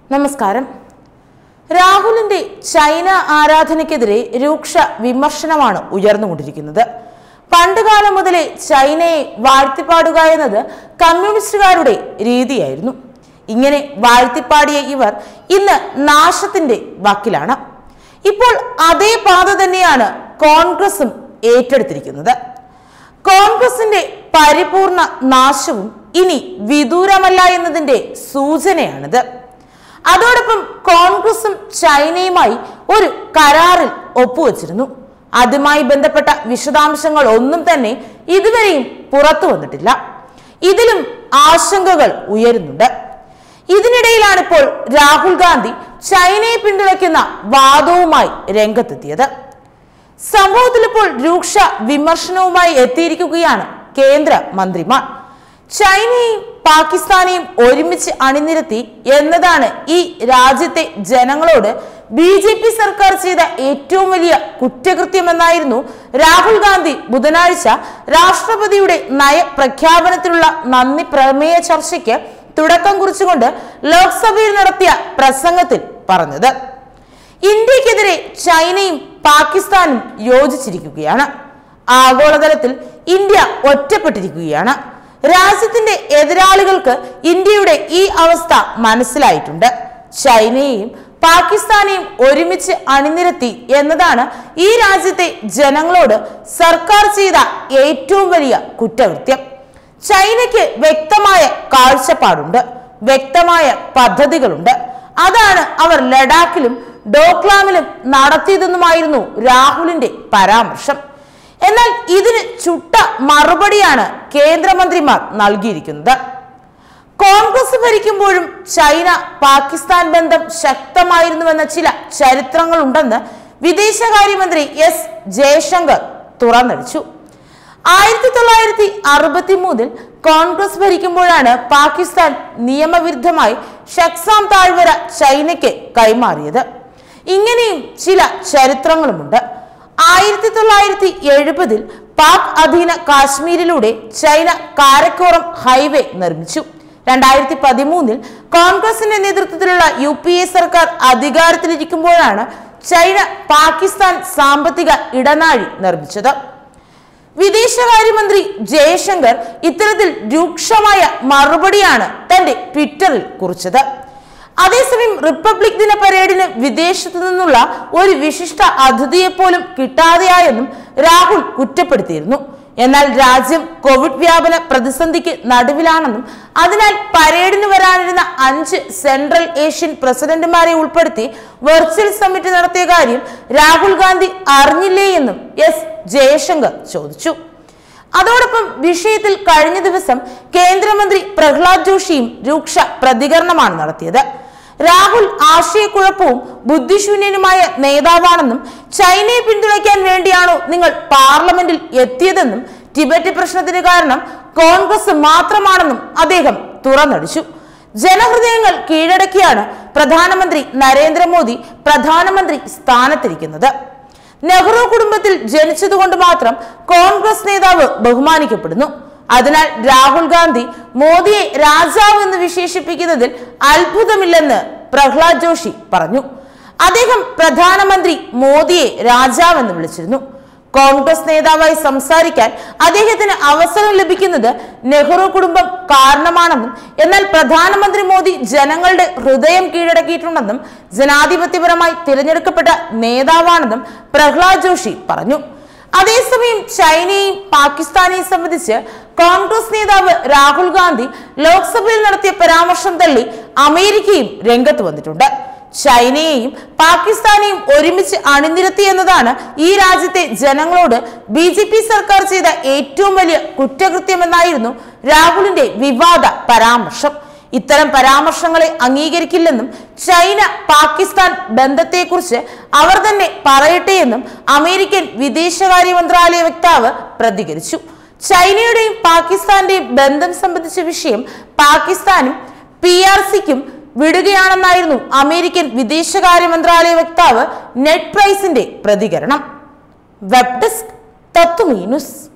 നമസ്കാരം രാഹുലിന്റെ ചൈന ആരാധനയ്ക്കെതിരെ രൂക്ഷ വിമർശനമാണ് ഉയർന്നുകൊണ്ടിരിക്കുന്നത് പണ്ടുകാലം മുതലേ ചൈനയെ വാഴ്ത്തിപ്പാടുക എന്നത് കമ്മ്യൂണിസ്റ്റുകാരുടെ രീതിയായിരുന്നു ഇങ്ങനെ വാഴ്ത്തിപ്പാടിയ ഇവർ ഇന്ന് നാശത്തിന്റെ വക്കിലാണ് ഇപ്പോൾ അതേ പാത തന്നെയാണ് കോൺഗ്രസും ഏറ്റെടുത്തിരിക്കുന്നത് കോൺഗ്രസിന്റെ പരിപൂർണ നാശവും ഇനി വിദൂരമല്ല എന്നതിന്റെ സൂചനയാണിത് അതോടൊപ്പം കോൺഗ്രസും ചൈനയുമായി ഒരു കരാറിൽ ഒപ്പുവച്ചിരുന്നു അതുമായി ബന്ധപ്പെട്ട വിശദാംശങ്ങൾ ഒന്നും തന്നെ ഇതുവരെയും പുറത്തു വന്നിട്ടില്ല ഇതിലും ആശങ്കകൾ ഉയരുന്നുണ്ട് ഇതിനിടയിലാണ് ഇപ്പോൾ രാഹുൽ ഗാന്ധി ചൈനയെ പിന്തുണയ്ക്കുന്ന വാദവുമായി രംഗത്തെത്തിയത് സംഭവത്തിൽ ഇപ്പോൾ രൂക്ഷ വിമർശനവുമായി എത്തിയിരിക്കുകയാണ് കേന്ദ്ര മന്ത്രിമാർ ചൈനയും പാകിസ്ഥാനെയും ഒരുമിച്ച് അണിനിരത്തി എന്നതാണ് ഈ രാജ്യത്തെ ജനങ്ങളോട് ബി ജെ പി സർക്കാർ ചെയ്ത ഏറ്റവും വലിയ കുറ്റകൃത്യമെന്നായിരുന്നു രാഹുൽ ഗാന്ധി ബുധനാഴ്ച രാഷ്ട്രപതിയുടെ നയപ്രഖ്യാപനത്തിലുള്ള നന്ദി പ്രമേയ ചർച്ചയ്ക്ക് തുടക്കം കുറിച്ചുകൊണ്ട് ലോക്സഭയിൽ നടത്തിയ പ്രസംഗത്തിൽ പറഞ്ഞത് ഇന്ത്യക്കെതിരെ ചൈനയും പാകിസ്ഥാനും യോജിച്ചിരിക്കുകയാണ് ആഗോളതലത്തിൽ ഇന്ത്യ ഒറ്റപ്പെട്ടിരിക്കുകയാണ് രാജ്യത്തിന്റെ എതിരാളികൾക്ക് ഇന്ത്യയുടെ ഈ അവസ്ഥ മനസ്സിലായിട്ടുണ്ട് ചൈനയെയും പാകിസ്ഥാനെയും ഒരുമിച്ച് അണിനിരത്തി എന്നതാണ് ഈ രാജ്യത്തെ ജനങ്ങളോട് സർക്കാർ ചെയ്ത ഏറ്റവും വലിയ കുറ്റകൃത്യം ചൈനയ്ക്ക് വ്യക്തമായ കാഴ്ചപ്പാടുണ്ട് വ്യക്തമായ പദ്ധതികളുണ്ട് അതാണ് അവർ ലഡാക്കിലും ഡോക്ലാമിലും നടത്തിയതെന്നുമായിരുന്നു രാഹുലിന്റെ പരാമർശം എന്നാൽ ഇതിന് ചുട്ട മറുപടിയാണ് കേന്ദ്രമന്ത്രിമാർ നൽകിയിരിക്കുന്നത് കോൺഗ്രസ് ഭരിക്കുമ്പോഴും ചൈന പാകിസ്ഥാൻ ബന്ധം ശക്തമായിരുന്നുവെന്ന ചില ചരിത്രങ്ങളുണ്ടെന്ന് വിദേശകാര്യമന്ത്രി എസ് ജയശങ്കർ തുറന്നടിച്ചു ആയിരത്തി തൊള്ളായിരത്തി അറുപത്തി മൂന്നിൽ കോൺഗ്രസ് ഭരിക്കുമ്പോഴാണ് പാകിസ്ഥാൻ നിയമവിരുദ്ധമായി ഷക്സാം താഴ്വര ചൈനയ്ക്ക് കൈമാറിയത് ഇങ്ങനെയും ചില ചരിത്രങ്ങളുമുണ്ട് ആയിരത്തി തൊള്ളായിരത്തി എഴുപതിൽ പാക് അധീന കാശ്മീരിലൂടെ ചൈന കാരക്കോറം ഹൈവേ നിർമ്മിച്ചു രണ്ടായിരത്തി പതിമൂന്നിൽ കോൺഗ്രസിന്റെ നേതൃത്വത്തിലുള്ള യു പി എ സർക്കാർ അധികാരത്തിലിരിക്കുമ്പോഴാണ് ചൈന പാകിസ്ഥാൻ സാമ്പത്തിക ഇടനാഴി നിർമ്മിച്ചത് വിദേശകാര്യമന്ത്രി ജയശങ്കർ ഇത്തരത്തിൽ രൂക്ഷമായ മറുപടിയാണ് തന്റെ ട്വിറ്ററിൽ കുറിച്ചത് അതേസമയം റിപ്പബ്ലിക് ദിന പരേഡിന് വിദേശത്തു നിന്നുള്ള ഒരു വിശിഷ്ട അതിഥിയെ പോലും കിട്ടാതെയായെന്നും രാഹുൽ കുറ്റപ്പെടുത്തിയിരുന്നു എന്നാൽ രാജ്യം കോവിഡ് വ്യാപന പ്രതിസന്ധിക്ക് നടുവിലാണെന്നും അതിനാൽ പരേഡിന് വരാനിരുന്ന അഞ്ച് സെൻട്രൽ ഏഷ്യൻ പ്രസിഡന്റുമാരെ ഉൾപ്പെടുത്തി വെർച്വൽ സമ്മിറ്റ് നടത്തിയ കാര്യം രാഹുൽ ഗാന്ധി അറിഞ്ഞില്ലേ എന്നും എസ് ജയശങ്കർ ചോദിച്ചു അതോടൊപ്പം വിഷയത്തിൽ കഴിഞ്ഞ ദിവസം കേന്ദ്രമന്ത്രി പ്രഹ്ലാദ് ജോഷിയും രൂക്ഷ പ്രതികരണമാണ് നടത്തിയത് രാഹുൽ ആശയക്കുഴപ്പവും ബുദ്ധിശൂന്യനുമായ നേതാവാണെന്നും ചൈനയെ പിന്തുണയ്ക്കാൻ വേണ്ടിയാണോ നിങ്ങൾ പാർലമെന്റിൽ എത്തിയതെന്നും ടിബറ്റ് പ്രശ്നത്തിന് കാരണം കോൺഗ്രസ് മാത്രമാണെന്നും അദ്ദേഹം തുറന്നടിച്ചു ജനഹൃദയങ്ങൾ കീഴടക്കിയാണ് പ്രധാനമന്ത്രി നരേന്ദ്രമോദി പ്രധാനമന്ത്രി സ്ഥാനത്തിരിക്കുന്നത് നെഹ്റു കുടുംബത്തിൽ ജനിച്ചതുകൊണ്ട് മാത്രം കോൺഗ്രസ് നേതാവ് ബഹുമാനിക്കപ്പെടുന്നു അതിനാൽ രാഹുൽ ഗാന്ധി മോദിയെ രാജാവ് എന്ന് വിശേഷിപ്പിക്കുന്നതിൽ അത്ഭുതമില്ലെന്ന് പ്രഹ്ലാദ് ജോഷി പറഞ്ഞു അദ്ദേഹം പ്രധാനമന്ത്രി മോദിയെ രാജാവെന്ന് വിളിച്ചിരുന്നു കോൺഗ്രസ് നേതാവായി സംസാരിക്കാൻ അദ്ദേഹത്തിന് അവസരം ലഭിക്കുന്നത് നെഹ്റു കുടുംബം കാരണമാണെന്നും എന്നാൽ പ്രധാനമന്ത്രി മോദി ജനങ്ങളുടെ ഹൃദയം കീഴടക്കിയിട്ടുണ്ടെന്നും ജനാധിപത്യപരമായി തിരഞ്ഞെടുക്കപ്പെട്ട നേതാവാണെന്നും പ്രഹ്ലാദ് ജോഷി പറഞ്ഞു അതേസമയം ചൈനയെയും പാകിസ്ഥാനെയും സംബന്ധിച്ച് കോൺഗ്രസ് നേതാവ് രാഹുൽ ഗാന്ധി ലോക്സഭയിൽ നടത്തിയ പരാമർശം തള്ളി അമേരിക്കയും രംഗത്ത് വന്നിട്ടുണ്ട് ചൈനയെയും പാകിസ്ഥാനെയും ഒരുമിച്ച് അണിനിരത്തി എന്നതാണ് ഈ രാജ്യത്തെ ജനങ്ങളോട് ബി ജെ പി സർക്കാർ ചെയ്ത ഏറ്റവും വലിയ കുറ്റകൃത്യമെന്നായിരുന്നു രാഹുലിന്റെ വിവാദ പരാമർശം ഇത്തരം പരാമർശങ്ങളെ അംഗീകരിക്കില്ലെന്നും ചൈന പാകിസ്ഥാൻ ബന്ധത്തെക്കുറിച്ച് അവർ തന്നെ പറയട്ടെ എന്നും അമേരിക്കൻ വിദേശകാര്യ മന്ത്രാലയ വക്താവ് പ്രതികരിച്ചു ചൈനയുടെയും പാകിസ്ഥാന്റെയും ബന്ധം സംബന്ധിച്ച വിഷയം പാകിസ്ഥാനും പി ആർ സിക്കും വിടുകയാണെന്നായിരുന്നു അമേരിക്കൻ വിദേശകാര്യ മന്ത്രാലയ വക്താവ് നെറ്റ് പ്രൈസിന്റെ പ്രതികരണം വെബ് ഡെസ്ക് തത്വമീ ന്യൂസ്